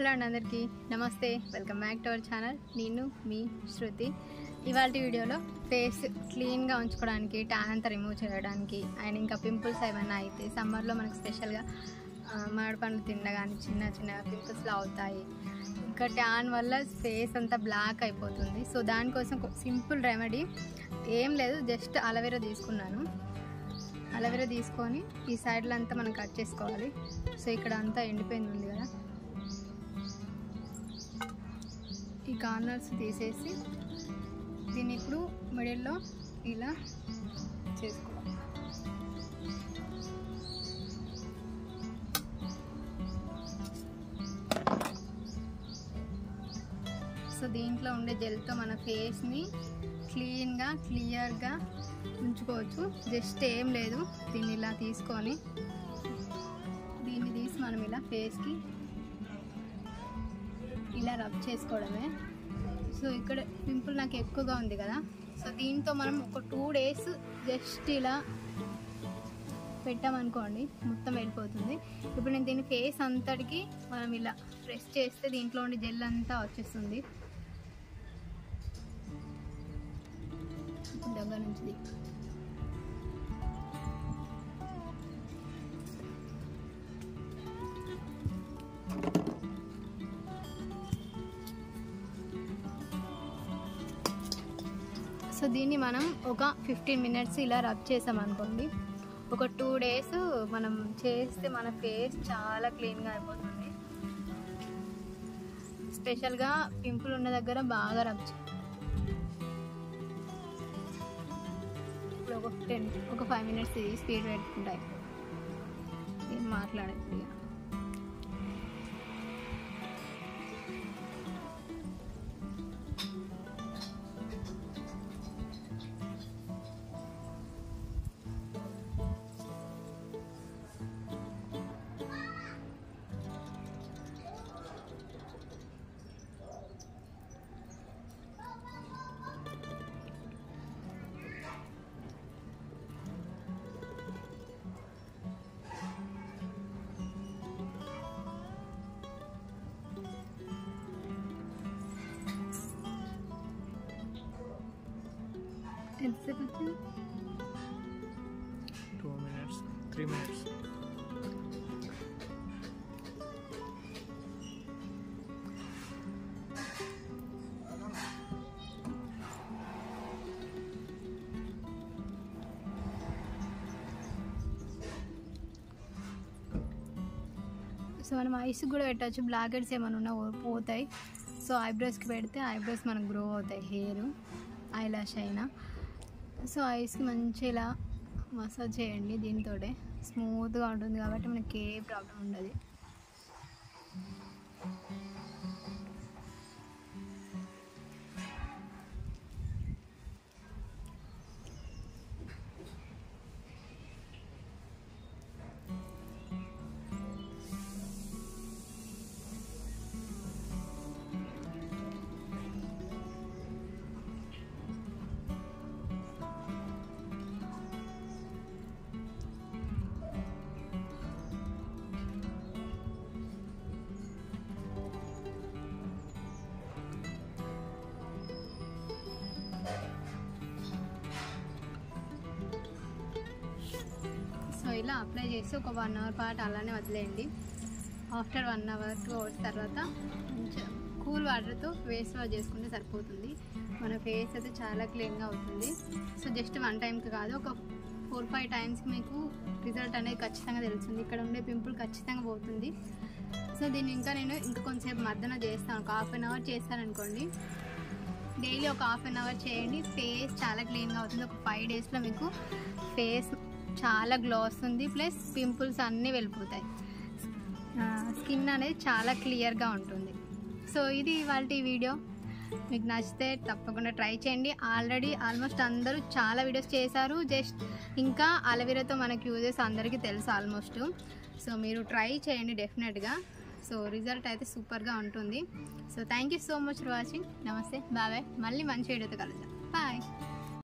Hello అండి అందరికీ నమస్తే welcome back to our channel నేను మీ శృతి ఇవాళ వీడియోలో ఫేస్ క్లీన్గా ఉంచుకోవడానికి ట్యాన్ అంతా రిమూవ్ చేయడానికి అండ్ ఇంకా పింపుల్స్ ఏమైనా అయితే సమ్మర్లో మనకు స్పెషల్గా మామిడి పండ్లు తినగానే చిన్న చిన్న పింపుల్స్లా అవుతాయి ఇంకా ట్యాన్ వల్ల ఫేస్ అంతా బ్లాక్ అయిపోతుంది సో దానికోసం సింపుల్ రెమెడీ ఏం లేదు జస్ట్ అలవేరా తీసుకున్నాను అలవేరా తీసుకొని ఈ సైడ్లో అంతా మనం కట్ చేసుకోవాలి సో ఇక్కడ అంతా ఎండిపోయింది ఉంది కదా ఈ కార్నర్స్ తీసేసి దీన్ని ఇప్పుడు మిడిల్లో ఇలా చేసుకోవాలి సో దీంట్లో ఉండే జెల్తో మన ఫేస్ని క్లీన్గా క్లియర్గా ఉంచుకోవచ్చు జస్ట్ ఏం లేదు దీన్ని ఇలా తీసుకొని దీన్ని తీసి మనం ఇలా ఫేస్కి ఇలా రబ్ చేసుకోవడమే సో ఇక్కడ పింపుల్ నాకు ఎక్కువగా ఉంది కదా సో దీంతో మనం ఒక టూ డేస్ జస్ట్ ఇలా పెట్టామనుకోండి మొత్తం వెళ్ళిపోతుంది ఇప్పుడు నేను దీని ఫేస్ అంతటికి మనం ఇలా ప్రెస్ చేస్తే దీంట్లో ఉండి జెల్ అంతా వచ్చేస్తుంది ఇప్పుడు దగ్గర నుంచి ది- సో దీన్ని మనం ఒక ఫిఫ్టీన్ మినిట్స్ ఇలా రబ్ చేసామనుకోండి ఒక టూ డేస్ మనం చేస్తే మన ఫేస్ చాలా క్లీన్గా అయిపోతుంది స్పెషల్గా పింపుల్ ఉన్న దగ్గర బాగా రబ్ చే ఇప్పుడు ఒక టెన్ ఒక ఫైవ్ మినిట్స్ స్పీడ్ పెట్టుకుంటాయి నేను మాట్లాడేది ఇక. ఎంతసేపు వచ్చింది two minutes three minutes so మనం ఐస్ కూడా పెట్టచ్చు బ్లాక్ హెడ్స్ ఏమైనా ఉన్నా పో- పోతాయి సో ఐబ్రోస్కి పెడితే ఐబ్రోస్ మనకు గ్రో అవుతాయి హెయిర్ ఐ లాష్ అయినా సో ఐస్కి మంచిగా ఇలా మసాజ్ చేయండి దీంతో స్మూత్గా ఉంటుంది కాబట్టి మనకి ఏ ప్రాబ్లం ఉండదు సో ఇలా అప్లై చేసి ఒక వన్ అవర్ పాటు అలానే వదిలేయండి after one hour two hours తర్వాత కొంచెం కూల్ వాటర్తో ఫేస్ వాష్ చేసుకుంటే సరిపోతుంది మన ఫేస్ అయితే చాలా క్లీన్గా అవుతుంది సో జస్ట్ వన్ టైంకి కాదు ఒక ఫోర్ ఫైవ్ టైమ్స్కి మీకు రిజల్ట్ అనేది ఖచ్చితంగా తెలుస్తుంది ఇక్కడ ఉండే పింపుల్ ఖచ్చితంగా పోతుంది సో దీన్ని ఇంకా నేను ఇంకా కొంచెంసేపు మర్దన చేస్తాను ఒక హాఫ్ అన్ అవర్ చేస్తాను అనుకోండి డైలీ ఒక హాఫ్ అన్ అవర్ చేయండి ఫేస్ చాలా క్లీన్గా అవుతుంది ఒక ఫైవ్ డేస్లో మీకు ఫేస్ చాలా గ్లో వస్తుంది ప్లస్ పింపుల్స్ అన్నీ వెళ్ళిపోతాయి స్కిన్ అనేది చాలా క్లియర్గా ఉంటుంది సో ఇది ఇవాళ వీడియో మీకు నచ్చితే తప్పకుండా ట్రై చేయండి ఆల్రెడీ ఆల్మోస్ట్ అందరూ చాలా వీడియోస్ చేశారు జస్ట్ ఇంకా అలవీరాతో మనకి యూజెస్ అందరికీ తెలుసు ఆల్మోస్ట్ సో మీరు ట్రై చేయండి డెఫినెట్గా సో రిజల్ట్ అయితే సూపర్గా ఉంటుంది so thank you so much for watching నమస్తే బాయ్ మళ్ళీ మంచి వీడియోతో కలుద్దాం బాయ్